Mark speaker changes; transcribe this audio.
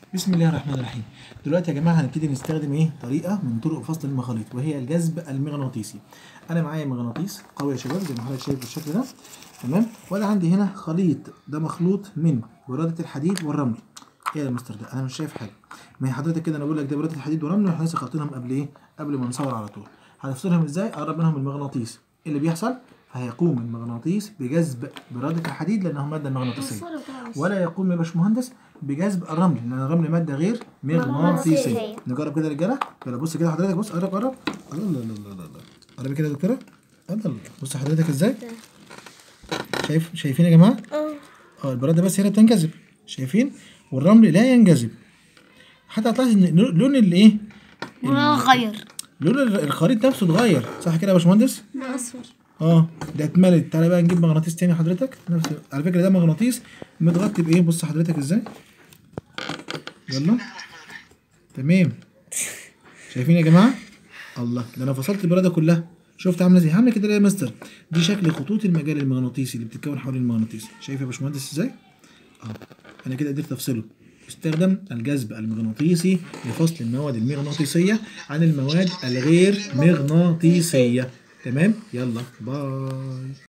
Speaker 1: بسم الله الرحمن الرحيم دلوقتي يا جماعه هنبتدي نستخدم ايه طريقه من طرق فصل المخاليط وهي الجذب المغناطيسي انا معايا مغناطيس قوي يا شباب زي ما حضرتك شايف بالشكل ده تمام وانا عندي هنا خليط ده مخلوط من براده الحديد والرمل ايه يا مستر ده انا مش شايف حاجه ما هي حضرتك كده انا بقول لك ده براده الحديد والرمل واحنا لسه خالطينهم قبل ايه قبل ما نصور على طول هنفصلهم ازاي اقرب منهم المغناطيس ايه اللي بيحصل هيقوم المغناطيس بجذب براده الحديد لانها ماده مغناطيسيه ولا يقوم يا باشمهندس بجذب الرمل لان الرمل ماده غير مغناطيسيه
Speaker 2: مغناطيسية.
Speaker 1: نجرب كده يا رجاله يلا بص كده حضرتك بص قرب قرب الله الله الله الله الله قرب كده يا دكتوره الله الله بص حضرتك ازاي شايف شايفين يا جماعه
Speaker 2: اه
Speaker 1: اه البراده بس هي اللي بتنجذب شايفين والرمل لا ينجذب حتى هتلاحظ ان لون الايه
Speaker 2: لونه غير
Speaker 1: لون الخريطه نفسه اتغير صح كده يا باشمهندس
Speaker 2: ده اصفر
Speaker 1: اه ده اتملت تعالى بقى نجيب مغناطيس تاني حضرتك نفس على فكره ده مغناطيس متغطي بايه بص حضرتك ازاي يلا تمام شايفين يا جماعه الله ده انا فصلت البراده كلها شفت عامله ازاي عامله كده ليه يا مستر دي شكل خطوط المجال المغناطيسي اللي بتتكون حوالين المغناطيس شايف يا باشمهندس ازاي اه انا كده قدرت افصله استخدم الجذب المغناطيسي لفصل المواد المغناطيسيه عن المواد الغير مغناطيسيه تمام يلا باي